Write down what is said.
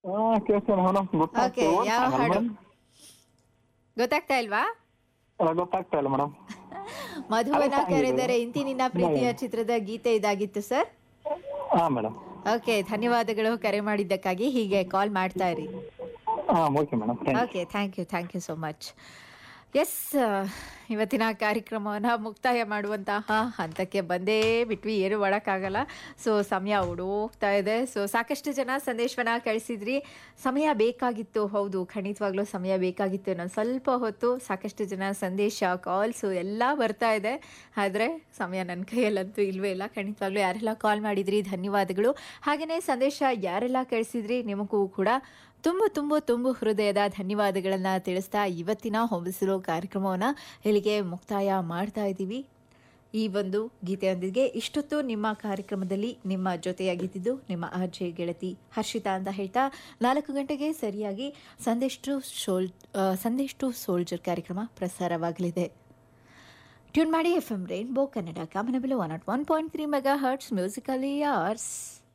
ಹಾ ಕೇಳ್ತೇನೆ madam okay ಯಾವ ಹಾಡು ಗೊತ್ತಾಗ್ತಾ ಇಲ್ವಾ ಗೊತ್ತಾಗ್ತಾ ಇಲ್ಲ ಮೇಡಮ್ ಮಧುವನ ಕರೆದರೆ ಇಂತಿ ನಿನ್ನ ಪ್ರೀತಿಯ ಚಿತ್ರದ ಗೀತೆ ಇದಾಗಿತ್ತು ಸರ್ ಹಾ ಮೇಡಮ್ ಓಕೆ ಧನ್ಯವಾದಗಳು ಕರೆ ಮಾಡಿದ್ದಕ್ಕಾಗಿ ಹೀಗೆ ಕಾಲ್ ಮಾಡ್ತಾ ಇರಿ ಹಾ okay madam thank okay thank you thank you so much yes ಇವತ್ತಿನ ಕಾರ್ಯಕ್ರಮವನ್ನು ಮುಕ್ತಾಯ ಮಾಡುವಂತಹ ಹಂತಕ್ಕೆ ಬಂದೇ ಬಿಟ್ವಿ ಏನು ಮಾಡೋಕ್ಕಾಗಲ್ಲ ಸೊ ಸಮಯ ಓಡೋಗ್ತಾ ಇದೆ ಸೊ ಸಾಕಷ್ಟು ಜನ ಸಂದೇಶವನ್ನ ಕಳಿಸಿದ್ರಿ ಸಮಯ ಬೇಕಾಗಿತ್ತು ಹೌದು ಖಂಡಿತವಾಗ್ಲೂ ಸಮಯ ಬೇಕಾಗಿತ್ತು ನಾನು ಸ್ವಲ್ಪ ಹೊತ್ತು ಸಾಕಷ್ಟು ಜನ ಸಂದೇಶ ಕಾಲ್ಸು ಎಲ್ಲ ಬರ್ತಾ ಇದೆ ಆದರೆ ಸಮಯ ನನ್ನ ಕೈಯಲ್ಲಂತೂ ಇಲ್ವೇ ಇಲ್ಲ ಖಂಡಿತವಾಗ್ಲೂ ಯಾರೆಲ್ಲ ಕಾಲ್ ಮಾಡಿದ್ರಿ ಧನ್ಯವಾದಗಳು ಹಾಗೆಯೇ ಸಂದೇಶ ಯಾರೆಲ್ಲ ಕಳಿಸಿದ್ರಿ ನಿಮಗೂ ಕೂಡ ತುಂಬ ತುಂಬ ತುಂಬ ಹೃದಯದ ಧನ್ಯವಾದಗಳನ್ನು ತಿಳಿಸ್ತಾ ಇವತ್ತಿನ ಹೊಂಬಿಸಿರೋ ಕಾರ್ಯಕ್ರಮವನ್ನು ಇಲ್ಲಿಗೆ ಮುಕ್ತಾಯ ಮಾಡ್ತಾ ಇದ್ದೀವಿ ಈ ಒಂದು ಗೀತೆಯೊಂದಿಗೆ ಇಷ್ಟೊತ್ತು ನಿಮ್ಮ ಕಾರ್ಯಕ್ರಮದಲ್ಲಿ ನಿಮ್ಮ ಜೊತೆಯಾಗಿದ್ದಿದ್ದು ನಿಮ್ಮ ಆರ್ಜೆ ಗೆಳತಿ ಹರ್ಷಿತಾ ಅಂತ ಹೇಳ್ತಾ ನಾಲ್ಕು ಗಂಟೆಗೆ ಸರಿಯಾಗಿ Sandesh to soul Sandesh to soldier ಕಾರ್ಯಕ್ರಮ ಪ್ರಸಾರವಾಗಲಿದೆ ಟ್ಯೂನ್ ಮಾಡಿ ಎಫ್ ಎಂ ರೈನ್ಬೋ ಕನ್ನಡ ಕಾಮನಬಿಲು one nought one point three mega hertz musically ಯಾರ್ಸ್